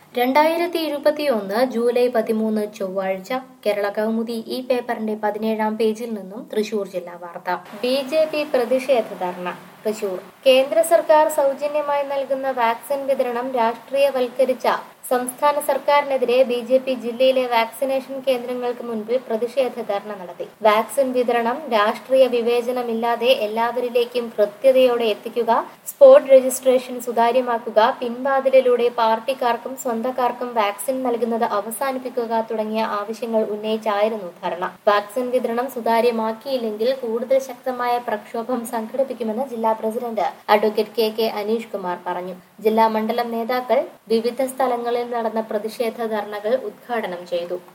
രണ്ടായിരത്തി ഇരുപത്തിയൊന്ന് ജൂലൈ പതിമൂന്ന് ചൊവ്വാഴ്ച കേരള കൗമുദി ഈ പേപ്പറിന്റെ പതിനേഴാം പേജിൽ നിന്നും തൃശൂർ ജില്ലാ വാർത്ത ബി ജെ പി പ്രതിഷേധ ധർണ തൃശൂർ കേന്ദ്ര സർക്കാർ സൗജന്യമായി നൽകുന്ന വാക്സിൻ വിതരണം രാഷ്ട്രീയവൽക്കരിച്ച സംസ്ഥാന സർക്കാരിനെതിരെ ബി ജെ പി ജില്ലയിലെ വാക്സിനേഷൻ കേന്ദ്രങ്ങൾക്ക് മുൻപിൽ പ്രതിഷേധ ധർണ നടത്തി വാക്സിൻ വിതരണം രാഷ്ട്രീയ വിവേചനമില്ലാതെ എല്ലാവരിലേക്കും കൃത്യതയോടെ എത്തിക്കുക സ്പോട്ട് രജിസ്ട്രേഷൻ സുതാര്യമാക്കുക പിൻവാതിലിലൂടെ പാർട്ടിക്കാർക്കും സ്വന്തക്കാർക്കും വാക്സിൻ നൽകുന്നത് അവസാനിപ്പിക്കുക തുടങ്ങിയ ആവശ്യങ്ങൾ ഉന്നയിച്ചായിരുന്നു ധർണ വാക്സിൻ വിതരണം സുതാര്യമാക്കിയില്ലെങ്കിൽ കൂടുതൽ ശക്തമായ പ്രക്ഷോഭം സംഘടിപ്പിക്കുമെന്ന് ജില്ലാ president advocate K K Aneesh Kumar പറഞ്ഞു ജില്ലാ മണ്ഡലം നേതാക്കൾ വിവിധ സ്ഥലങ്ങളിൽ നടന്ന പ്രതിഷേധ ധർണകൾ ഉദ്ഘാടനം ചെയ്തു